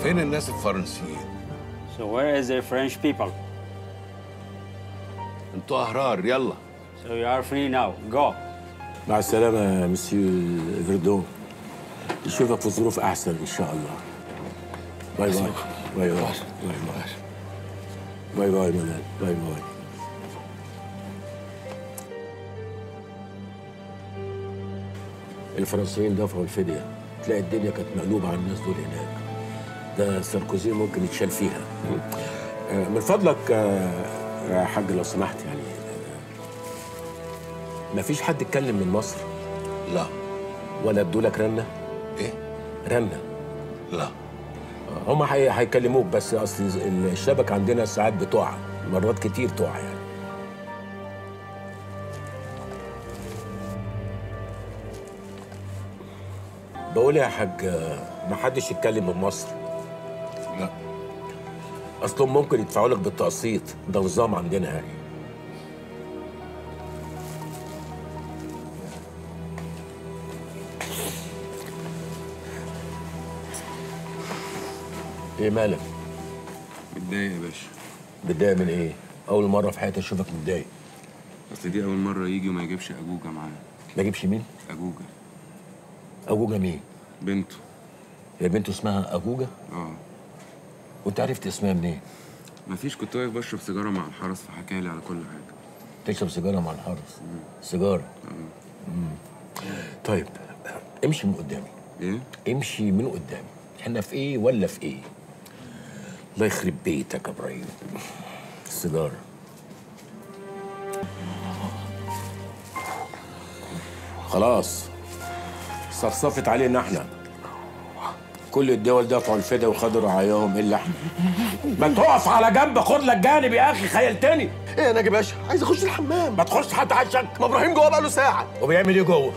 فين الناس الفرنسيين So where is the French people? انتوا احرار يلا So you are free now. Go. مع السلامة يا مسيو فيردون نشوفك في ظروف أحسن إن شاء الله باي باي باي باي باي باي باي باي منال باي باي الفرنسيين دفعوا الفدية تلاقي الدنيا كانت مقلوبة على الناس دول هناك ده ساركوزي ممكن يتشال فيها آه، من فضلك آه، يا حاج لو سمحت يعني ما فيش حد اتكلم من مصر لا ولا ادولك رنه ايه رنه لا هم هي- هيكلموك بس اصل الشبكه عندنا ساعات بتقع مرات كتير تقع يعني بقول يا حاج ما حدش يتكلم من مصر لا اصلهم ممكن يدفعوا لك بالتقسيط ده نظام عندنا يعني ايه مالك متضايق يا باشا متضايق من ايه اول مره في حياتي اشوفك متضايق اصل دي اول مره يجي وما يجيبش اجوجه معاه ما اجيبش مين اجوجه اجوجه مين بنته هي بنته اسمها اجوجه اه وانت عرفت اسمها منين مفيش كنت واقف بشرب سيجاره مع الحرس فحكى لي على كل حاجه تشرب سيجاره مع الحرس سيجاره مم. طيب امشي من قدامي ايه امشي من قدامي احنا في ايه ولا في ايه الله يخرب بيتك يا ابراهيم السيجاره خلاص صفصفت علينا احنا كل الدول دفعوا الفدا وخدوا رعاياهم الا احنا ما تقف على جنب خد لك جانب يا اخي خيلتني ايه يا ناجي باشا عايز اخش الحمام ما تخش حتى عشان ما ابراهيم جوه بقاله ساعه وبيعمل ايه جوه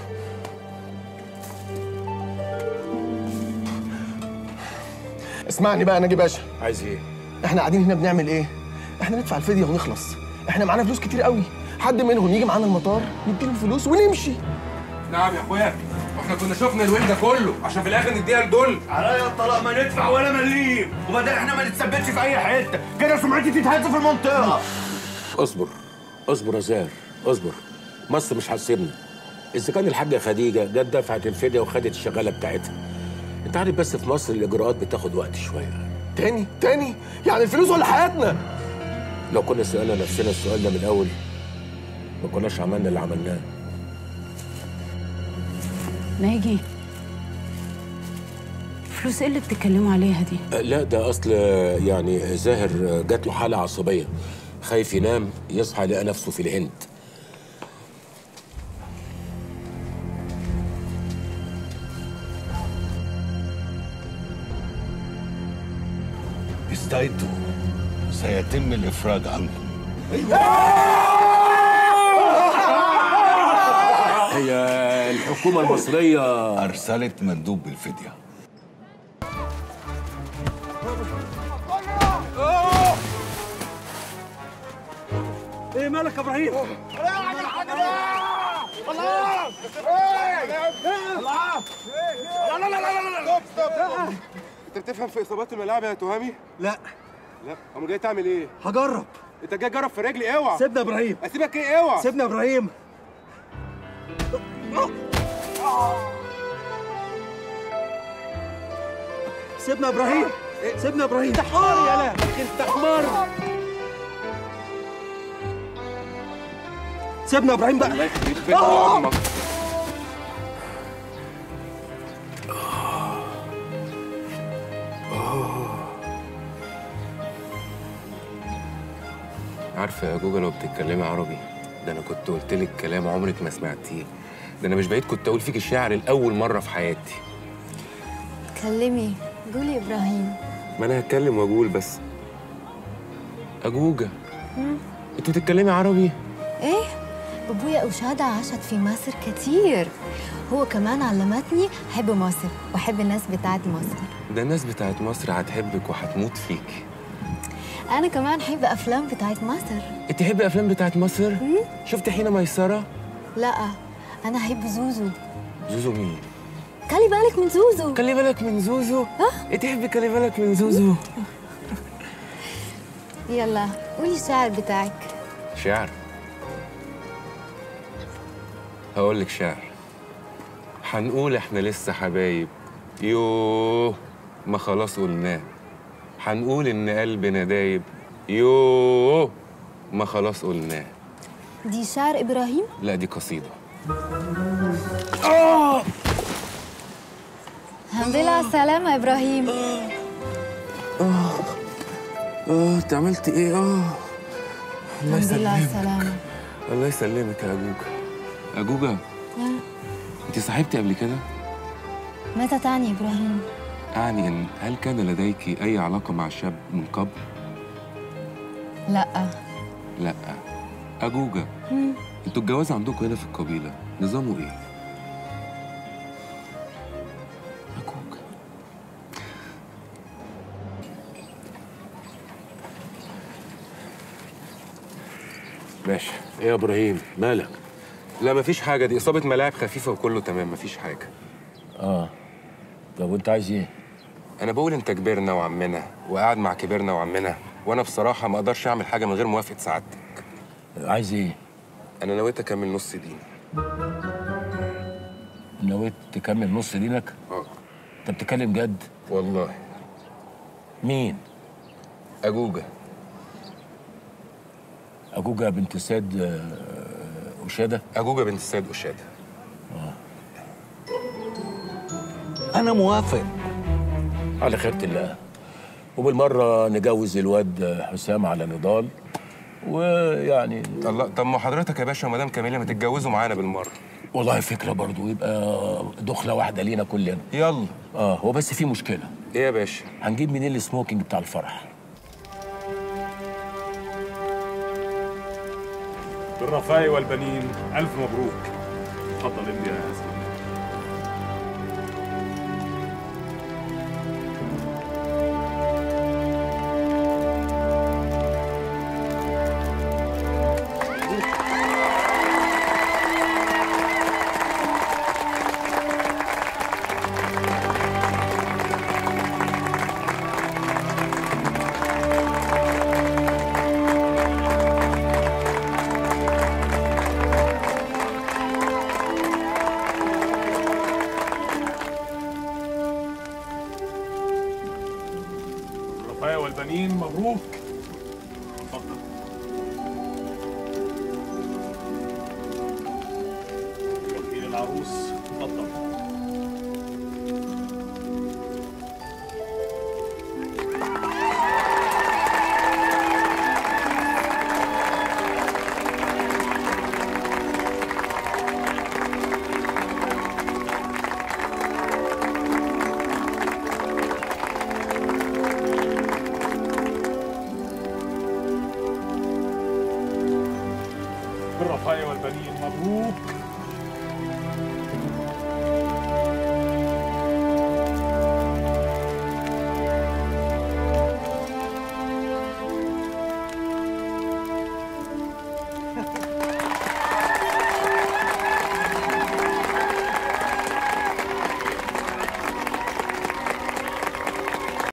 اسمعني بقى يا ناجي باشا عايز ايه احنا قاعدين هنا بنعمل ايه احنا ندفع الفديه ونخلص احنا معانا فلوس كتير قوي حد منهم يجي معانا المطار نديله الفلوس ونمشي نعم يا اخويا احنا كنا شفنا الويل ده كله عشان في الاخر نديها لدول عليا الطلاق ما ندفع ولا مليم وبعدين احنا ما نتثبتش في اي حته كده سمعتي تتهز في المنطقه اصبر اصبر يا زاهر اصبر مصر مش هتسيبنا اذا كان الحاجه خديجه جت دفعت الفديه وخدت الشغاله بتاعتها انت عارف بس في مصر الاجراءات بتاخد وقت شويه تاني تاني يعني الفلوس ولا حياتنا لو كنا سالنا نفسنا السؤال ده من الاول ما كناش عملنا اللي عملناه ناجي فلوس ايه اللي بتتكلموا عليها دي أه، لا ده اصل آه، يعني زاهر آه، جات له حاله عصبيه خايف ينام يصحى يلاقي نفسه في الهند استعدوا سيتم الافراج عنكم هي الحكومه المصريه ارسلت مندوب بالفديه ايه مالك يا ابراهيم انت بتفهم في اصابات الملاعب يا تهامي لا لا امال جاي تعمل ايه هجرب انت جاي تجرب في رجلي اوعى سيبنا يا ابراهيم اسيبك ايه اوعى سيبنا يا ابراهيم سيبنا يا ابراهيم سيبنا يا ابراهيم انت حمار يا لا انت حمار سيبنا يا ابراهيم بقى الله يخليك بيت امك عارفه يا جوجل لو بتتكلمي عربي ده انا كنت قلت لك كلام عمرك ما سمعتيه ده انا مش بعيد كنت اقول فيك الشعر لاول مره في حياتي كلمي قولي ابراهيم ما انا هتكلم واقول بس اجوجه انت بتتكلمي عربي ايه ابويا وشادة عاشت في مصر كتير هو كمان علمتني احب مصر واحب الناس بتاعت مصر ده الناس بتاعت مصر هتحبك وهتموت فيك انا كمان احب افلام بتاعت مصر انت تحبي افلام بتاعت مصر شفت حين ميسره لا انا احب زوزو زوزو مين خلي بالك من زوزو خلي بالك من زوزو ايه تحبي خلي بالك من زوزو يلا قولي الشعر بتاعك شعر هقول لك شعر هنقول احنا لسه حبايب يوه ما خلاص قلناه هنقول ان قلبنا دايب يوه ما خلاص قلناه دي شعر ابراهيم لا دي قصيده الحمد لله على السلامه يا ابراهيم اه انت عملت ايه اه الله الحمد لله على يسلمك السلامه الله يسلمك يا اجوجا اجوجا آه. انت صاحبتي قبل كده ماذا تعني يا ابراهيم اعني ان هل كان لديك اي علاقه مع شاب من قبل لا لا اجوجا مم. انتوا الجواز عندكم هنا في القبيله نظامه ايه اجوجا ماشي ايه يا ابراهيم مالك لا مفيش حاجه دي اصابه ملاعب خفيفه وكله تمام مفيش حاجه اه طب وانت عايز ايه انا بقول انت كبرنا وعمنا وقاعد مع كبرنا وعمنا وانا بصراحه ما اقدرش اعمل حاجه من غير موافقه سعادتك عايز ايه انا نويت اكمل نص دين نويت تكمل نص دينك اه انت بتتكلم جد والله مين اجوجا اجوجا بنت سيد آه، أشادة اجوجا بنت السيد أشادة انا موافق على خيرة الله وبالمرة نجوز الواد حسام على نضال ويعني الله طب ما حضرتك يا باشا ومدام كاميليا ما تتجوزوا معانا بالمره والله فكرة برضو يبقى دخلة واحدة لينا كلنا يلا اه هو بس في مشكلة ايه يا باشا هنجيب منين السموكينج بتاع الفرح بالرفاء والبنين ألف مبروك اتفضل امضي يا حسن بالرفاء والبنين مبروك اتفضل وكيل العروس اتفضل بالرفاء والبنين مبروك